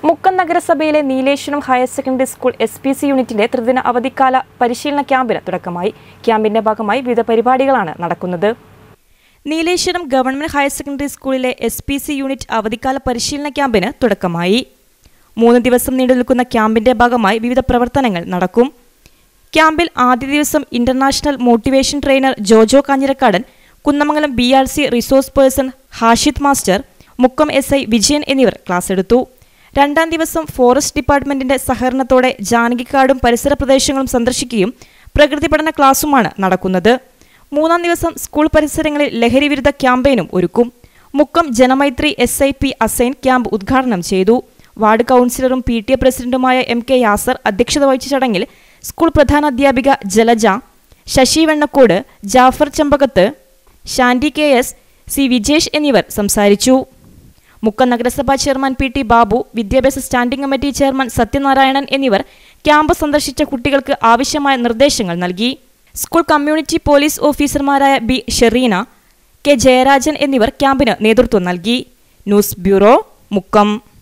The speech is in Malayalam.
മുക്കം നഗരസഭയിലെ Nileshwaram higher secondary school S P C യൂണിറ്റിന്റെ ത്രിദിന അവധിക്കാല പരിശീലന ക്യാമ്പിന് തുടക്കമായി ക്യാമ്പിന്റെ ഭാഗമായി വിവിധ പരിപാടികളാണ് നടക്കുന്നത് നീലേശ്വരം ഗവൺമെന്റ് ഹയർ സെക്കൻഡറി സ്കൂളിലെ എസ് പി സി യൂണിറ്റ് അവധിക്കാല പരിശീലന ക്യാമ്പിന് തുടക്കമായി മൂന്ന് ദിവസം നീണ്ടു നിൽക്കുന്ന ക്യാമ്പിന്റെ ഭാഗമായി വിവിധ പ്രവർത്തനങ്ങൾ നടക്കും ക്യാമ്പിൽ ആദ്യ ദിവസം international motivation trainer Jojo Kanjirakkadan Kunnamangalam B R C resource person Hashid master Mukkam S I Vijayan എന്നിവർ ക്ലാസ് എടുത്തു രണ്ടാം ദിവസം ഫോറസ്റ്റ് ഡിപ്പാർട്ട്മെന്റിന്റെ സഹകരണത്തോടെ ജാനകിക്കാടും പരിസര പ്രദേശങ്ങളും സന്ദർശിക്കുകയും പ്രകൃതി പഠന ക്ലാസുമാണ് നടക്കുന്നത് മൂന്നാം ദിവസം സ്കൂൾ പരിസരങ്ങളിൽ ലഹരി വിരുദ്ധ ക്യാമ്പയിനും ഒരുക്കും Mukkam Janamaithri S I P Asain camp ഉദ്ഘാടനം ചെയ്തു വാർഡ് കൗൺസിലറും പി ടി എ പ്രസിഡന്റുമായ എം കെ യാസർ അധ്യക്ഷത വഹിച്ച ചടങ്ങിൽ സ്കൂൾ പ്രധാനാധ്യാപിക Jalaja Sasi Vennakkode Jafar Chembakath Shandy K S C Vijesh എന്നിവർ സംസാരിച്ചു മുക്കം നഗരസഭാ ചെയർമാൻ പി ടി ബാബു വിദ്യാഭ്യാസ സ്റ്റാൻഡിംഗ് കമ്മിറ്റി ചെയർമാൻ സത്യനാരായണൻ എന്നിവർ ക്യാമ്പ് സന്ദർശിച്ച കുട്ടികൾക്ക് ആവശ്യമായ നിർദ്ദേശങ്ങൾ നൽകി സ്കൂൾ കമ്മ്യൂണിറ്റി പോലീസ് ഓഫീസർമാരായ ബി ഷെറീന കെ ജയരാജൻ എന്നിവർ ക്യാമ്പിന് നേതൃത്വം നൽകി ന്യൂസ് ബ്യൂറോ മുക്കം